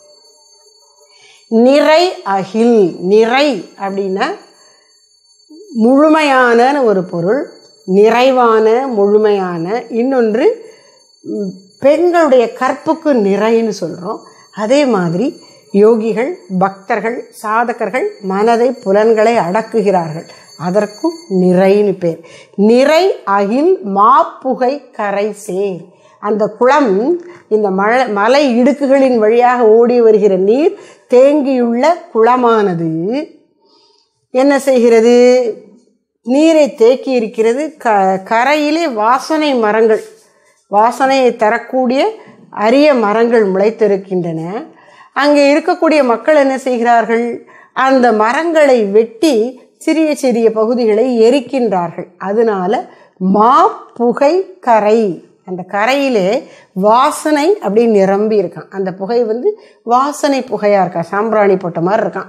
நிறை அகில் நிறை அப்படின்னா முழுமையான ஒரு பொருள் நிறைவான முழுமையான இன்னொன்று ம், பெண்களுடைய கற்புக்கு நிறைன்னு சொல்கிறோம் அதே மாதிரி யோகிகள் பக்தர்கள் சாதகர்கள் மனதை புலன்களை அடக்குகிறார்கள் அதற்கும் நிறைன்னு பேர் நிறை அகில் மாப்புகை கரை சேர் அந்த குளம் இந்த மழை மலை இடுக்குகளின் வழியாக ஓடி வருகிற நீர் தேங்கியுள்ள குளமானது என்ன செய்கிறது நீரை தேக்கி இருக்கிறது க கரையிலே வாசனை மரங்கள் வாசனையை தரக்கூடிய அரிய மரங்கள் முளைத்திருக்கின்றன அங்கே இருக்கக்கூடிய மக்கள் என்ன செய்கிறார்கள் அந்த மரங்களை வெட்டி சிறிய சிறிய பகுதிகளை எரிக்கின்றார்கள் அதனால மா புகை கரை அந்த கரையிலே வாசனை அப்படி நிரம்பி இருக்கான் அந்த புகை வந்து வாசனை புகையாக இருக்கான் சாம்பிராணி போட்ட மாதிரி இருக்கான்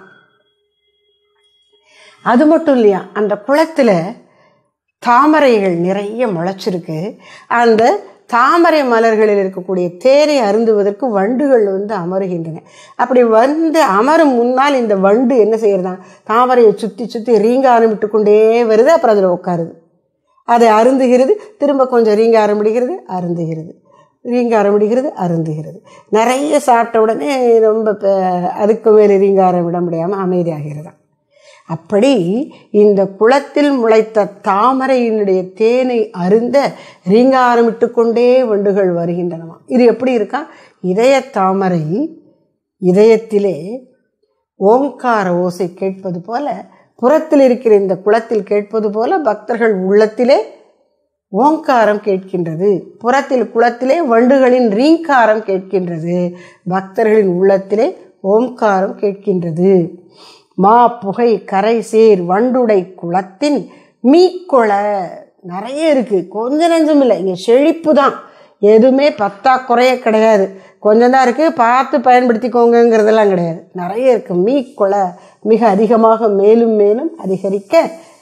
அது மட்டும் இல்லையா அந்த குளத்தில் தாமரைகள் நிறைய முளைச்சிருக்கு அந்த தாமரை மலர்களில் இருக்கக்கூடிய தேரை அருந்துவதற்கு வண்டுகள் வந்து அமருகின்றன அப்படி வந்து அமரும் முன்னால் இந்த வண்டு என்ன செய்யறதா தாமரையை சுற்றி சுற்றி ரீங்காரம் விட்டு கொண்டே வருது அப்புறம் அதில் உட்காருது அதை அருந்துகிறது திரும்ப கொஞ்சம் ரீங்காரம் விடுகிறது அருந்துகிறது ரீங்காரம் விடுகிறது அருந்துகிறது நிறைய சாப்பிட்ட உடனே ரொம்ப ப- அதுக்கு மேலே ரீங்காரம் விட முடியாமல் அமைதியாகிறதா அப்படி இந்த குளத்தில் முளைத்த தாமரையினுடைய தேனை அருந்த ரீங்காரமிட்டு கொண்டே வண்டுகள் வருகின்றனவா இது எப்படி இருக்கா இதய தாமரை இதயத்திலே ஓங்கார ஓசை கேட்பது போல புறத்தில் இருக்கிற இந்த குளத்தில் கேட்பது போல பக்தர்கள் உள்ளத்திலே ஓங்காரம் கேட்கின்றது புறத்தில் குளத்திலே வண்டுகளின் ரீங்காரம் கேட்கின்றது பக்தர்களின் உள்ளத்திலே ஓம்காரம் கேட்கின்றது மா புகை கரை சேர் வண்டுடை குளத்தின் மீக்கொள நிறைய இருக்கு கொஞ்ச நெஞ்சம் இல்லை இங்கே செழிப்பு தான் எதுவுமே பத்தாக்குறையே கிடையாது கொஞ்சம் தான் இருக்குது பார்த்து பயன்படுத்திக்கோங்கங்கிறதெல்லாம் கிடையாது நிறைய இருக்கு மீக்கொள மிக அதிகமாக மேலும் மேலும் அதிகரிக்க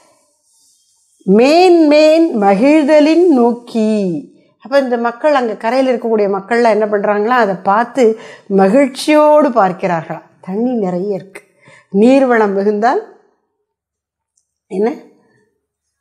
மேன்மேன் மகிழ்தலின் நோக்கி அப்போ இந்த மக்கள் அங்கே கரையில் இருக்கக்கூடிய மக்கள்லாம் என்ன பண்ணுறாங்களா அதை பார்த்து மகிழ்ச்சியோடு பார்க்கிறார்களா தண்ணி நிறைய இருக்கு நீர்வளம் மிகுந்தால் என்ன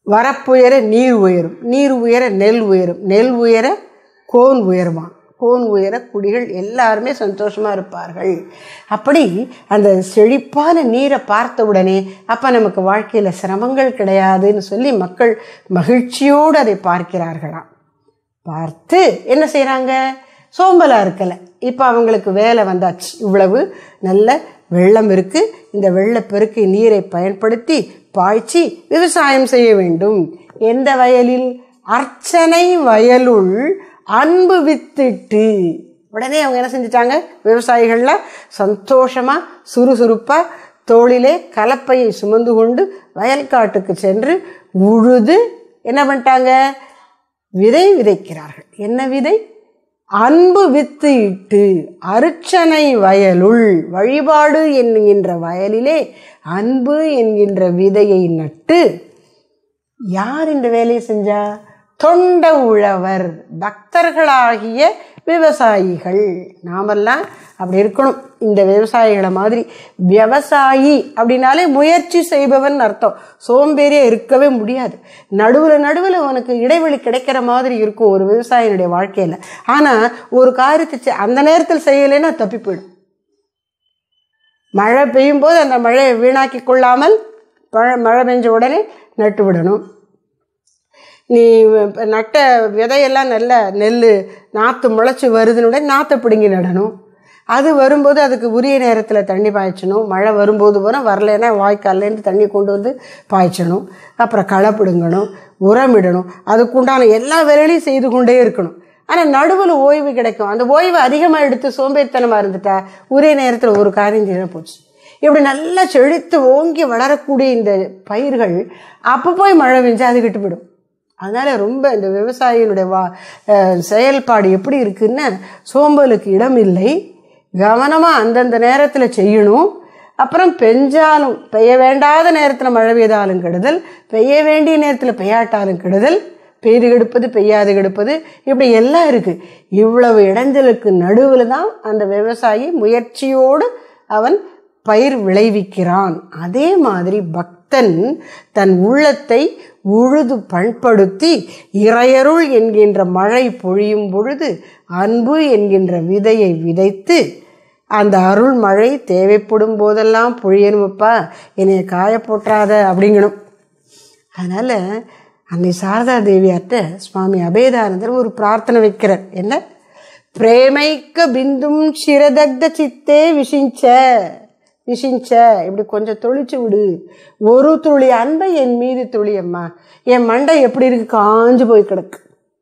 வரப்புயர நீர் உயரும் நீர் உயர நெல் உயரும் நெல் உயர கோன் உயருமா கோன் உயர குடிகள் எல்லாருமே சந்தோஷமாக இருப்பார்கள் அப்படி அந்த செழிப்பான நீரை பார்த்த உடனே அப்போ நமக்கு வாழ்க்கையில் சிரமங்கள் கிடையாதுன்னு சொல்லி மக்கள் மகிழ்ச்சியோடு அதை பார்க்கிறார்களாம் பார்த்து என்ன செய்கிறாங்க சோம்பலாக இருக்கலை இப்போ அவங்களுக்கு வேலை வந்தாச்சு இவ்வளவு நல்ல வெள்ளம் இருக்குது இந்த வெள்ளப்பெருக்கு நீரை பயன்படுத்தி பாய்ச்சி விவசாயம் செய்ய வேண்டும் எந்த வயலில் அர்ச்சனை வயலுள் அன்பு வித்திட்டு உடனே அவங்க என்ன செஞ்சிட்டாங்க விவசாயிகள்லாம் சந்தோஷமாக சுறுசுறுப்பாக தோளிலே கலப்பையை சுமந்து கொண்டு வயல்காட்டுக்கு சென்று உழுது என்ன பண்ணிட்டாங்க விதை விதைக்கிறார்கள் என்ன விதை அன்பு வித்து இட்டு அருச்சனை வயலுள் வழிபாடு என்கின்ற வயலிலே அன்பு என்கின்ற விதையை நட்டு யார் இந்த வேலையை செஞ்சா தொண்ட உழவர் பக்தர்களாகிய விவசாயிகள் நாமெல்லாம் அப்படி இருக்கணும் இந்த விவசாயிகளை மாதிரி விவசாயி அப்படின்னாலே முயற்சி செய்பவன் அர்த்தம் சோம்பேறியாக இருக்கவே முடியாது நடுவில் நடுவில் அவனுக்கு இடைவெளி கிடைக்கிற மாதிரி இருக்கும் ஒரு விவசாயினுடைய வாழ்க்கையில் ஆனால் ஒரு காரியத்தை அந்த நேரத்தில் செய்யலைன்னா தப்பி போயிடும் மழை பெய்யும் போது அந்த மழையை வீணாக்கி கொள்ளாமல் மழை பெஞ்ச உடனே நட்டு விடணும் நீ நட்ட விதையெல்லாம் நல்ல நெல் நாற்று முளைச்சி வருதுன்னு நாற்றை பிடுங்கி நடணும் அது வரும்போது அதுக்கு உரிய நேரத்தில் தண்ணி பாய்ச்சணும் மழை வரும்போது வரும் வரலைன்னா வாய்க்கால்லேருந்து தண்ணி கொண்டு வந்து பாய்ச்சணும் அப்புறம் களை பிடுங்கணும் உரமிடணும் அதுக்குண்டான எல்லா வேலையும் செய்து கொண்டே இருக்கணும் ஆனால் நடுவில் ஓய்வு கிடைக்கும் அந்த ஓய்வு அதிகமாக எடுத்து சோம்பேறித்தனமாக இருந்துட்டா உரிய நேரத்தில் ஒரு காரியம் செய்ய போச்சு இப்படி நல்லா செழித்து ஓங்கி வளரக்கூடிய இந்த பயிர்கள் அப்போ போய் மழை பெஞ்சா அது கெட்டு போயிடும் அதனால் ரொம்ப இந்த விவசாயியினுடைய வா செயல்பாடு எப்படி இருக்குன்னா சோம்பலுக்கு இடம் இல்லை கவனமாக அந்தந்த நேரத்தில் செய்யணும் அப்புறம் பெஞ்சாலும் பெய்ய வேண்டாத நேரத்தில் மழை பெய்தாலும் கெடுதல் பெய்ய வேண்டிய நேரத்தில் பெய்யாட்டாலும் கெடுதல் பெய்து கெடுப்பது பெய்யாது கெடுப்பது இப்படி எல்லாம் இருக்குது இவ்வளவு இடைஞ்சலுக்கு நடுவில் தான் அந்த விவசாயி முயற்சியோடு அவன் பயிர் விளைவிக்கிறான் அதே மாதிரி பக்தன் தன் உள்ளத்தை உழுது பண்படுத்தி இறையருள் என்கின்ற மழை பொழியும் பொழுது அன்பு என்கின்ற விதையை விதைத்து அந்த அருள் மழை தேவைப்படும் போதெல்லாம் பொழியணுமப்பா என்னைய காய போட்டுறாத அப்படிங்கணும் அதனால் அன்னை சாரதா தேவியார்ட்ட சுவாமி அபேதானந்தர் ஒரு பிரார்த்தனை வைக்கிறார் என்ன பிரேமைக்க பிந்தும் சிரதக்த சித்தே விஷிஞ்ச விஷிஞ்ச இப்படி கொஞ்சம் தொளிச்சு விடு ஒரு துளி அன்பை என் மீது துளி அம்மா என் மண்டை எப்படி இருக்கு காஞ்சு போய் கிடக்கு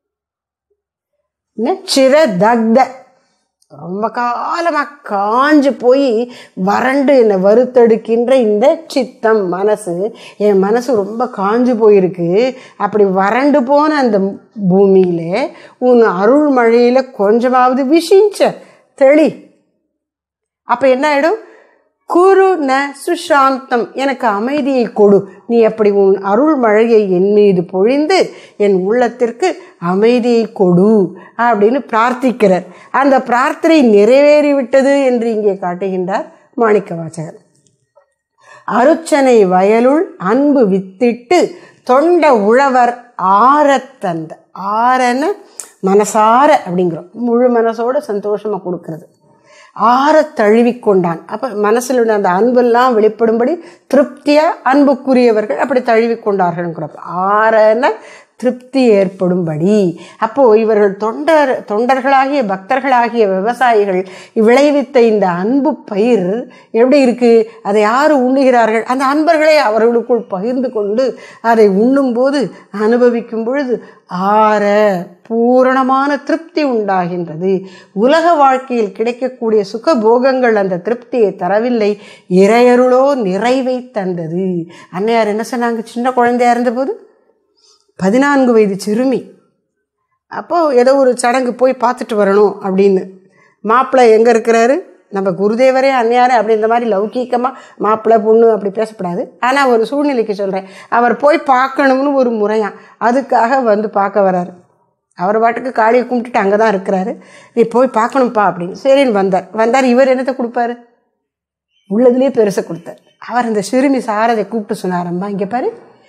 என்ன சிரதக்த ரொம்ப காலமாக காஞ்சு போய் வறண்டு என்னை வறுத்தெடுக்கின்ற இந்த சித்தம் மனசு என் மனசு ரொம்ப காஞ்சு போயிருக்கு அப்படி வறண்டு போன அந்த பூமியில உன் அருள் மழையில் கொஞ்சமாவது விஷிஞ்ச தெளி அப்போ என்ன ஆகிடும் குரு ந சுஷாந்தம் எனக்கு அமைதியை கொடு நீ அப்படி உன் அருள் மழையை என் மீது பொழிந்து என் உள்ளத்திற்கு அமைதியை கொடு அப்படின்னு பிரார்த்திக்கிறார் அந்த பிரார்த்தனை நிறைவேறிவிட்டது என்று இங்கே காட்டுகின்றார் மாணிக்க வாசகர் அருச்சனை வயலுள் அன்பு வித்திட்டு தொண்ட உழவர் ஆரத்தந்த ஆரன மனசார அப்படிங்கிறோம் முழு மனசோட சந்தோஷமாக கொடுக்கறது ஆற தழுவி கொண்டான் அப்போ மனசில் உள்ள அந்த அன்பெல்லாம் வெளிப்படும்படி திருப்தியாக அன்புக்குரியவர்கள் அப்படி தழுவி கொண்டார்கள் ஆறன திருப்தி ஏற்படும்படி அப்போ இவர்கள் தொண்டர் தொண்டர்களாகிய பக்தர்களாகிய விவசாயிகள் விளைவித்த இந்த அன்பு பயிர் எப்படி இருக்கு அதை யார் உண்ணுகிறார்கள் அந்த அன்பர்களை அவர்களுக்குள் பகிர்ந்து கொண்டு அதை உண்ணும்போது அனுபவிக்கும் பொழுது ஆற பூரணமான திருப்தி உண்டாகின்றது உலக வாழ்க்கையில் கிடைக்கக்கூடிய சுகபோகங்கள் அந்த திருப்தியை தரவில்லை இறையருளோ நிறைவை தந்தது அன்னையார் என்ன சொன்னாங்க சின்ன குழந்தையா இருந்தபோது பதினான்கு வயது சிறுமி அப்போது ஏதோ ஒரு சடங்கு போய் பார்த்துட்டு வரணும் அப்படின்னு மாப்பிள்ளை எங்கே இருக்கிறாரு நம்ம குருதேவரே அன்னையாரே அப்படி இந்த மாதிரி லௌகீகமாக மாப்பிள்ளை பொண்ணு அப்படி பேசப்படாது ஆனால் ஒரு சூழ்நிலைக்கு சொல்கிறேன் அவர் போய் பார்க்கணும்னு ஒரு முறையாம் அதுக்காக வந்து பார்க்க வராரு அவர் பாட்டுக்கு காளியை கும்பிட்டுட்டு அங்கே தான் இருக்கிறாரு நீ போய் பார்க்கணும்ப்பா அப்படின்னு சரின்னு வந்தார் வந்தார் இவர் என்னத்தை கொடுப்பாரு உள்ளதுலேயே பெருசை கொடுத்தார் அவர் அந்த சிறுமி சாரதை கூப்பிட்டு சொன்னாரம்மா இங்கே பாரு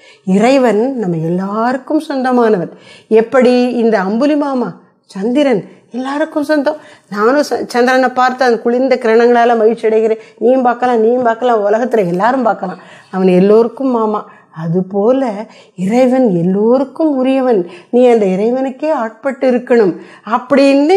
இறைவன் நம்ம எல்லாருக்கும் சொந்தமானவன் எப்படி இந்த அம்புலி மாமா சந்திரன் எல்லாருக்கும் சொந்தம் நானும் ச- சந்திரனை பார்த்து அந்த குளிர்ந்த கிரணங்களால் மகிழ்ச்சி அடைகிறேன் நீயும் பார்க்கலாம் நீயும் பார்க்கலாம் உலகத்தில் எல்லாரும் பார்க்கலாம் அவன் எல்லோருக்கும் மாமா அதுபோல இறைவன் எல்லோருக்கும் உரியவன் நீ அந்த இறைவனுக்கே ஆட்பட்டு இருக்கணும் அப்படின்னு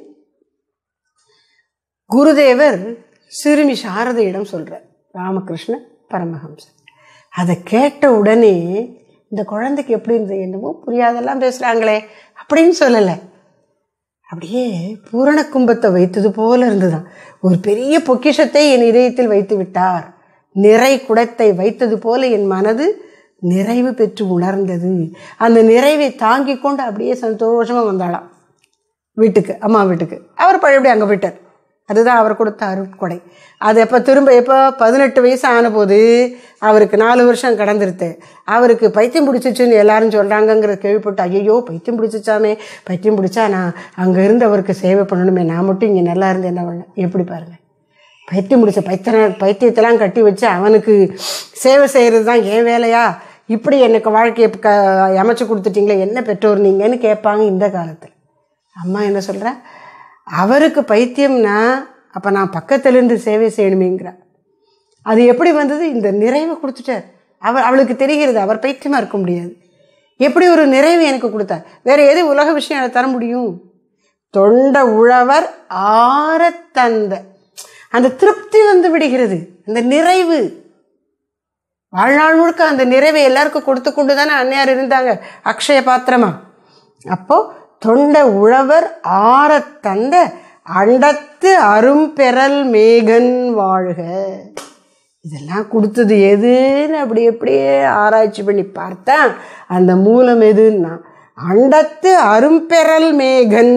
குருதேவர் சிறுமி சாரதையிடம் சொல்றார் ராமகிருஷ்ண பரமஹம்சர் அதை கேட்ட உடனே இந்த குழந்தைக்கு எப்படி இருந்தது என்னமோ புரியாதெல்லாம் பேசுகிறாங்களே அப்படின்னு சொல்லலை அப்படியே பூரண கும்பத்தை வைத்தது போல இருந்துதான் ஒரு பெரிய பொக்கிஷத்தை என் இதயத்தில் வைத்து விட்டார் நிறை குடத்தை வைத்தது போல என் மனது நிறைவு பெற்று உணர்ந்தது அந்த நிறைவை தாங்கி கொண்டு அப்படியே சந்தோஷமா வந்தாளாம் வீட்டுக்கு அம்மா வீட்டுக்கு அவர் பழையபடி அங்கே போயிட்டார் அதுதான் அவர் கொடுத்த அருட்கொடை அது எப்போ திரும்ப எப்போ பதினெட்டு வயசு ஆனபோது அவருக்கு நாலு வருஷம் கடந்துருத்து அவருக்கு பைத்தியம் பிடிச்சிச்சுன்னு எல்லாரும் சொல்கிறாங்கங்கிற கேள்விப்பட்டு ஐயோ பைத்தியம் பிடிச்சிச்சாமே பைத்தியம் பிடிச்சா நான் அங்கே இருந்து அவருக்கு சேவை பண்ணணுமே நான் மட்டும் இங்கே நல்லா இருந்து என்ன பண்ணேன் எப்படி பாருங்கள் பைத்தியம் முடிச்ச பைத்திய பைத்தியத்தெல்லாம் கட்டி வச்சு அவனுக்கு சேவை செய்கிறது தான் என் வேலையா இப்படி எனக்கு வாழ்க்கையை க அமைச்சு கொடுத்துட்டீங்களே என்ன பெற்றோர் நீங்கன்னு கேட்பாங்க இந்த காலத்தில் அம்மா என்ன சொல்கிறா அவருக்கு பைத்தியம்னா அப்போ நான் பக்கத்துல இருந்து சேவை செய்யணுமேங்கிறா அது எப்படி வந்தது இந்த நிறைவை கொடுத்துட்டார் அவர் அவளுக்கு தெரிகிறது அவர் பைத்தியமாக இருக்க முடியாது எப்படி ஒரு நிறைவு எனக்கு கொடுத்தார் வேற எது உலக விஷயம் எனக்கு தர முடியும் தொண்ட உழவர் ஆற தந்த அந்த திருப்தி வந்து விடுகிறது அந்த நிறைவு வாழ்நாள் முழுக்க அந்த நிறைவை எல்லாருக்கும் கொடுத்து கொண்டு தானே அன்னையார் இருந்தாங்க அக்ஷய பாத்திரமா அப்போ தொண்ட உழவர் ஆற தந்த அண்டத்து அரும்பெறல் மேகன் வாழ்க இதெல்லாம் கொடுத்தது எதுன்னு அப்படி அப்படியே ஆராய்ச்சி பண்ணி பார்த்தா அந்த மூலம் எதுன்னா அண்டத்து அரும்பெறல் மேகன்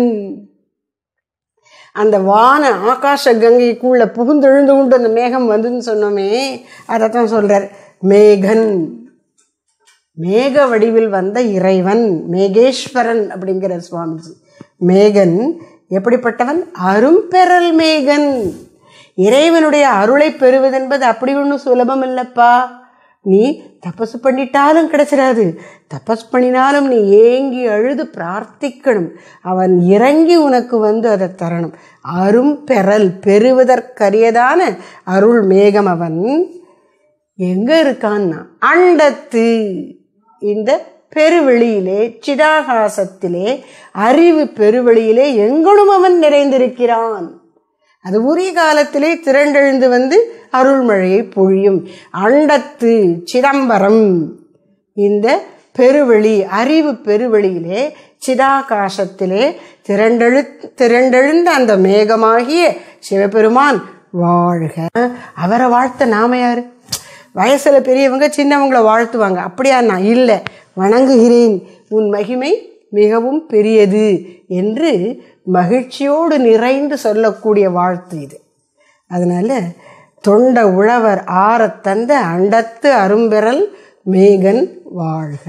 அந்த வான ஆகாச கங்கைக்குள்ள புகுந்தெழுந்து கொண்டு அந்த மேகம் வந்துன்னு சொன்னோமே அதைத்தான் சொல்றார் மேகன் மேக வடிவில் வந்த இறைவன் மேகேஸ்வரன் அப்படிங்கிறார் சுவாமிஜி மேகன் எப்படிப்பட்டவன் அரும்பெறல் மேகன் இறைவனுடைய அருளை பெறுவதென்பது அப்படி ஒன்றும் சுலபம் இல்லப்பா நீ தபசு பண்ணிட்டாலும் கிடைச்சிடாது தபஸ் பண்ணினாலும் நீ ஏங்கி அழுது பிரார்த்திக்கணும் அவன் இறங்கி உனக்கு வந்து அதை தரணும் அரும் பெறல் பெறுவதற்கரியதான அருள் மேகம் அவன் எங்க இருக்கான்னா அண்டத்து இந்த பெருவெளியிலே சிதாகாசத்திலே அறிவு பெருவெளியிலே எங்கனும் அவன் நிறைந்திருக்கிறான் அது உரிய காலத்திலே திரண்டெழுந்து வந்து அருள்மழையை பொழியும் அண்டத்து சிதம்பரம் இந்த பெருவெளி அறிவு பெருவெளியிலே சிதாகாசத்திலே திரண்டெழு திரண்டெழுந்த அந்த மேகமாகிய சிவபெருமான் வாழ்க அவரை வாழ்த்த நாம யாரு வயசுல பெரியவங்க சின்னவங்கள வாழ்த்துவாங்க அப்படியா நான் இல்லை வணங்குகிறேன் உன் மகிமை மிகவும் பெரியது என்று மகிழ்ச்சியோடு நிறைந்து சொல்லக்கூடிய வாழ்த்து இது அதனால தொண்ட உழவர் ஆறத் தந்த அண்டத்து அரும்பெறல் மேகன் வாழ்க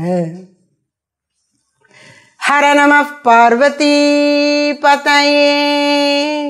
ஹர நம பார்வதி பதயே